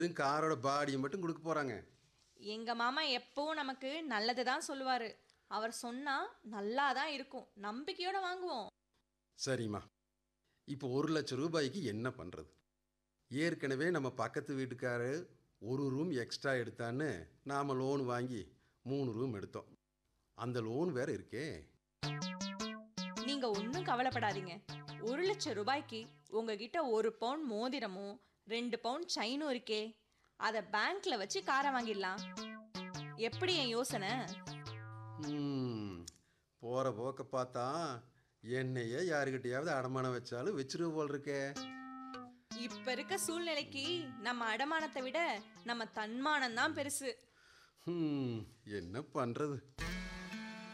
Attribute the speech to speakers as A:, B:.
A: வெறும் காரோட பாடியை மட்டும் கொடுக்க போகிறாங்க
B: எங்க மாமா எப்பவும் நமக்கு நல்லது தான் சொல்லுவாரு அவர் சொன்னா நல்லா தான் இருக்கும் நம்பிக்கையோட வாங்குவோம்
A: சரிம்மா இப்போ ஒரு லட்சம் ரூபாய்க்கு என்ன பண்ணுறது ஏற்கனவே நம்ம பக்கத்து வீட்டுக்காரு ஒரு ரூம் எக்ஸ்ட்ரா எடுத்தான்னு நாம் லோன் வாங்கி மூணு ரூம் எடுத்தோம் அந்த லோன் வேற இருக்கே
B: நீங்க ஒன்றும் கவலைப்படாதீங்க ஒரு லட்சம் ரூபாய்க்கு உங்ககிட்ட ஒரு பவுன் மோதிரமும் ரெண்டு பவுன் செயினும் இருக்கே அதை பேங்க்ல வச்சு காரை வாங்கிடலாம் எப்படி என் யோசனை
A: போகிற போக்க பார்த்தா என்னையே யாருக்கிட்டையாவது அடமானம் வச்சாலும் வச்சிருவ போல் இருக்கே
B: இப்ப இருக்க சூழ்நிலைக்கு நம்ம அடமானத்தை விட நம்ம தன்மானம் தான் பெருசு
A: ஹம், என்ன பண்ணுறது